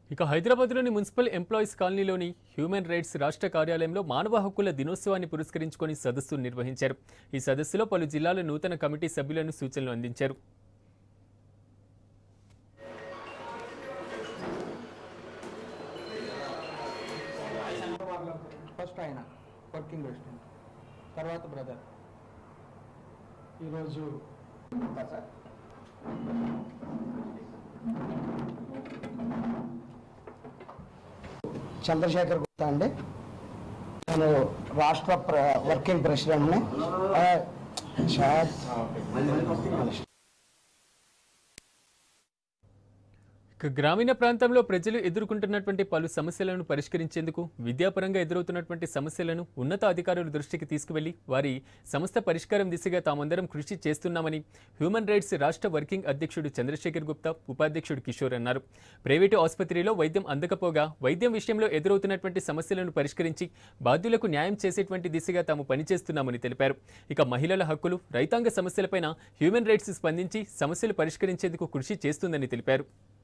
ఇక హైదరాబాద్లోని municipal employees కాలనీలోని హ్యూమన్ రైట్స్ రాష్ట్ర కార్యాలయంలో మానవ హక్కుల దినోత్సవాన్ని పురస్కరించుకొని సదస్సు నిర్వహించారు ఈ సదస్సులో పలు జిల్లాల నూతన కమిటీ సభ్యులను సూచనలు అందించారు ఫస్ట్ ఆయన వర్కింగ్ ప్రెసిడెంట్ తర్వాత బ్రదర్ ఈరోజు చంద్రశేఖర్ గుప్తా అండి నేను రాష్ట్ర ప్ర- వర్కింగ్ ప్రెసిడెంట్ని ఆ, సార్ ఇక గ్రామీణ ప్రాంతంలో ప్రజలు ఎదుర్కొంటున్నటువంటి పలు సమస్యలను పరిష్కరించేందుకు విద్యాపరంగా ఎదురవుతున్నటువంటి సమస్యలను ఉన్నత అధికారుల దృష్టికి తీసుకువెళ్లి వారి సమస్త పరిష్కారం దిశగా తామందరం కృషి చేస్తున్నామని హ్యూమన్ రైట్స్ రాష్ట్ర వర్కింగ్ అధ్యక్షుడు చంద్రశేఖర్ గుప్తా ఉపాధ్యక్షుడు కిషోర్ అన్నారు ప్రైవేటు ఆసుపత్రిలో వైద్యం అందకపోగా వైద్యం విషయంలో ఎదురవుతున్నటువంటి సమస్యలను పరిష్కరించి బాధ్యులకు న్యాయం చేసేటువంటి దిశగా తాము పనిచేస్తున్నామని తెలిపారు ఇక మహిళల హక్కులు రైతాంగ సమస్యలపైన హ్యూమన్ రైట్స్ స్పందించి సమస్యలు పరిష్కరించేందుకు కృషి చేస్తుందని తెలిపారు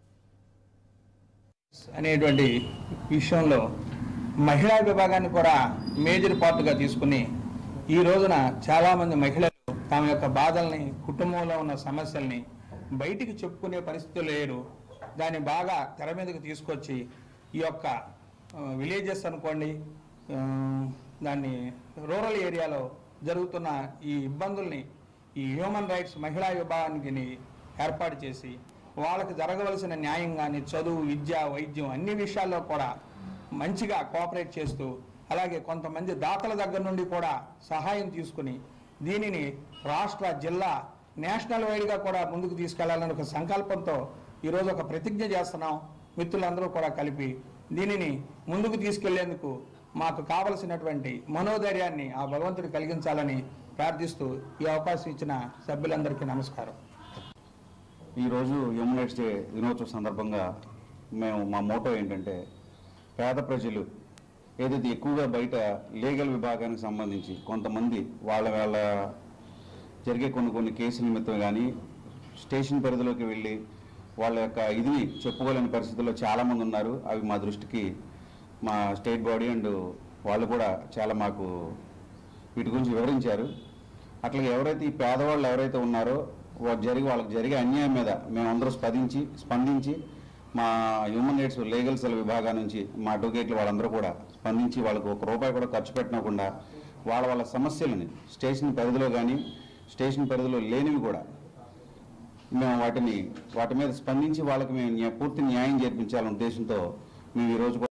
అనేటువంటి విషయంలో మహిళా విభాగాన్ని కూడా మేజర్ పార్ట్గా తీసుకుని ఈ రోజున చాలామంది మహిళలు తమ యొక్క బాధల్ని కుటుంబంలో ఉన్న సమస్యల్ని బయటికి చెప్పుకునే పరిస్థితి లేరు దాన్ని బాగా తెర మీదకి తీసుకొచ్చి ఈ యొక్క విలేజెస్ అనుకోండి ఆ, దాన్ని రూరల్ ఏరియాలో జరుగుతున్న ఈ ఇబ్బందుల్ని ఈ హ్యూమన్ రైట్స్ మహిళా విభాగానికి ఏర్పాటు చేసి వాళ్ళకి జరగవలసిన న్యాయం కానీ చదువు విద్య వైద్యం అన్ని విషయాల్లో కూడా మంచిగా కోఆపరేట్ చేస్తూ అలాగే కొంతమంది దాతల దగ్గర నుండి కూడా సహాయం తీసుకుని దీనిని రాష్ట్ర జిల్లా నేషనల్ వైడ్గా కూడా ముందుకు తీసుకెళ్లాలని ఒక సంకల్పంతో ఈరోజు ఒక ప్రతిజ్ఞ చేస్తున్నాం మిత్రులందరూ కూడా కలిపి దీనిని ముందుకు తీసుకెళ్లేందుకు మాకు కావలసినటువంటి మనోధైర్యాన్ని ఆ భగవంతుడు కలిగించాలని ప్రార్థిస్తూ ఈ అవకాశం ఇచ్చిన సభ్యులందరికీ నమస్కారం ఈరోజు హ్యూమన్ రైట్స్ డే దినోత్సవం సందర్భంగా మేము మా మోటో ఏంటంటే పేద ప్రజలు ఏదైతే ఎక్కువగా బయట లీగల్ విభాగానికి సంబంధించి కొంతమంది వాళ్ళ వాళ్ళ జరిగే కొన్ని కొన్ని కేసుల నిమిత్తం కానీ స్టేషన్ పరిధిలోకి వెళ్ళి వాళ్ళ యొక్క ఇదిని చెప్పుకోలేని పరిస్థితుల్లో చాలామంది ఉన్నారు అవి మా దృష్టికి మా స్టేట్ బాడీ అండ్ వాళ్ళు కూడా చాలా మాకు వీటి గురించి వివరించారు అట్లాగే ఎవరైతే ఈ పేదవాళ్ళు ఎవరైతే ఉన్నారో వాళ్ళు జరిగి వాళ్ళకి జరిగే అన్యాయం మీద మేమందరూ స్పందించి స్పందించి మా హ్యూమన్ రైట్స్ లీగల్ సెల్ విభాగం నుంచి మా అడ్వకేట్లు వాళ్ళందరూ కూడా స్పందించి వాళ్ళకు ఒక రూపాయి కూడా ఖర్చు పెట్టకుండా వాళ్ళ వాళ్ళ సమస్యలని స్టేషన్ పరిధిలో కానీ స్టేషన్ పరిధిలో లేనివి కూడా మేము వాటిని వాటి మీద స్పందించి వాళ్ళకి మేము న్యా- పూర్తి న్యాయం చేర్పించాలనే ఉద్దేశంతో మేము ఈరోజు